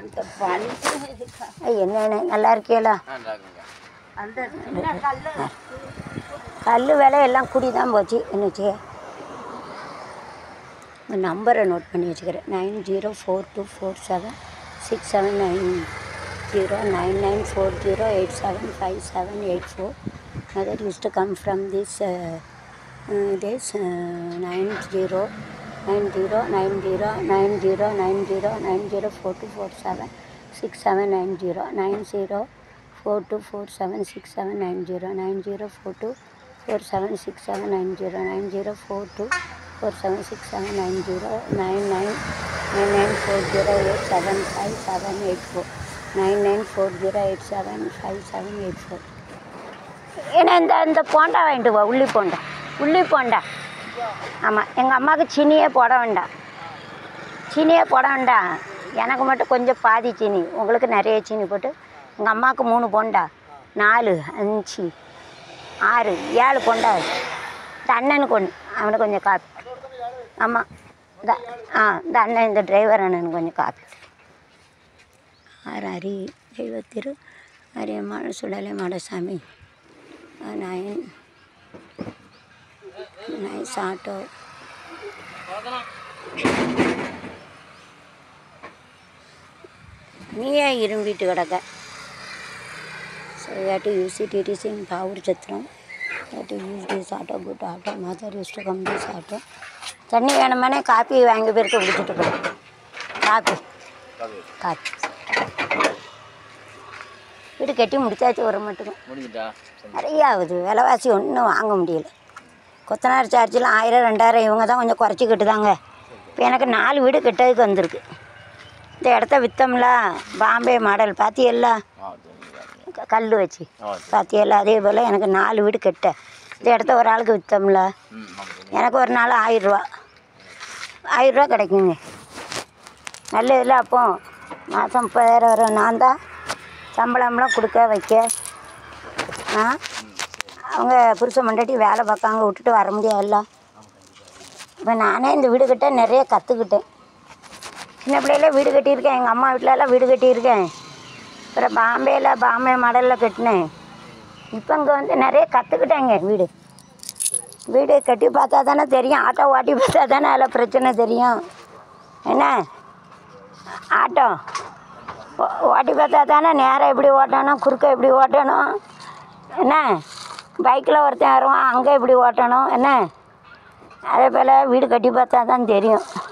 அந்த வலி என்னென்ன நல்லா இருக்கீங்களா அந்த சின்ன கல்லு கல் விலை எல்லாம் கூடி தான் போச்சு என்னச்சு நம்பரை நோட் பண்ணி வச்சுக்கிறேன் nine zero four two four seven six seven nine zero nine nine four zero eight seven five seven eight four other use to come from this this nine zero nine zero nine zero nine zero nine zero nine zero four two four seven six seven nine zero nine zero four two four seven six seven nine zero nine zero four two four seven six seven nine zero nine zero four two four seven six seven nine zero nine nine nine nine four zero eight seven five seven eight four nine nine four zero eight seven five seven eight four ஏன்னா இந்த இந்த போண்டா வாங்கிட்டு வா உள்ளி போண்டா உள்ளி போண்டா ஆமாம் எங்கள் அம்மாவுக்கு சீனியே போட வேண்டாம் சீனியே போட வேண்டாம் எனக்கு மட்டும் கொஞ்சம் பாதி சீனி உங்களுக்கு நிறைய சீனி போட்டு எங்கள் அம்மாவுக்கு மூணு போண்டா நாலு அஞ்சு ஆறு ஏழு போண்டா இந்த அண்ணனுக்கு ஒன்று அவனுக்கு கொஞ்சம் காப்பி ஆமாம் இந்த ஆ இந்த அண்ணன் இந்த டிரைவர் அண்ணனுக்கு கொஞ்சம் காப்பி ஆறு அரி தெய்வத்திரு Ariyammal Sudalai Madasamy nine nice auto நீயே இரும்பிட்டு கிடக்க so to use it it is in Pavoor Chathiram to use this auto good auto mother use to come this auto தண்ணி வேணுமானே காப்பி வாங்கி போயிட்டு குடிச்சிட்டு போய் காப்பி காப்பி வீடு கட்டி முடிச்சாச்சு ஒரு மட்டும் முடிஞ்சிட்டா நிறைய ஆகுது விலைவாசி ஒன்றும் வாங்க முடியல கொத்தனார் சார்ஜெலாம் ஆயிரம் ரெண்டாயிரம் இவங்க தான் கொஞ்சம் குறைச்சிக்கிட்டு தாங்க இப்போ எனக்கு நாலு வீடு கெட்டதுக்கு வந்திருக்கு இந்த இடத்த விற்றோம்ல பாம்பே மாடல் பாத்தியல்ல ஆ தெரியுது க- கல் வச்சு ஆ பாத்தியல்ல அதே போல் எனக்கு நாலு வீடு கெட்ட இந்த இடத்த ஒரு ஆளுக்கு விற்றோம்ல ம் ஆமாம் தெரியும் எனக்கு ஒரு நாள் ஆயிரரூவா ஆயிரரூவா கிடைக்குங்க நல்ல இதில் அப்போ மாதம் முப்பதாயிரம் வரும் நான் தான் சம்பளம்லாம் கொடுக்க வைக்க ஆ அவங்க புருஷன் மண்டாட்டி வேலை பார்க்காங்க விட்டுட்டு வர முடியாதுல்ல இப்போ நானே இந்த வீடு கட்ட நிறைய கற்றுக்கிட்டேன் சின்ன பிள்ளையில வீடு கட்டியிருக்கேன் எங்கள் அம்மா வீட்டிலலாம் வீடு கட்டியிருக்கேன் அப்புறம் பாம்பேயில் பாம்பே மாடலில் கட்டினேன் இப்போ இங்கே வந்து நிறைய கற்றுக்கிட்டேங்க வீடு வீடு கட்டி பார்த்தா தானே தெரியும் ஆட்டோ ஓட்டி பார்த்தா தானே அதில் பிரச்சனை தெரியும் என்ன ஆட்டோ ஓ- ஓட்டி பார்த்தா தானே நேராக எப்படி ஓட்டணும் குறுக்க எப்படி ஓட்டணும் என்ன பைக்கில் ஒருத்தன் வருவான் அங்கே எப்படி ஓட்டணும் என்ன அதே போல் வீடு கட்டி பார்த்தா தான் தெரியும்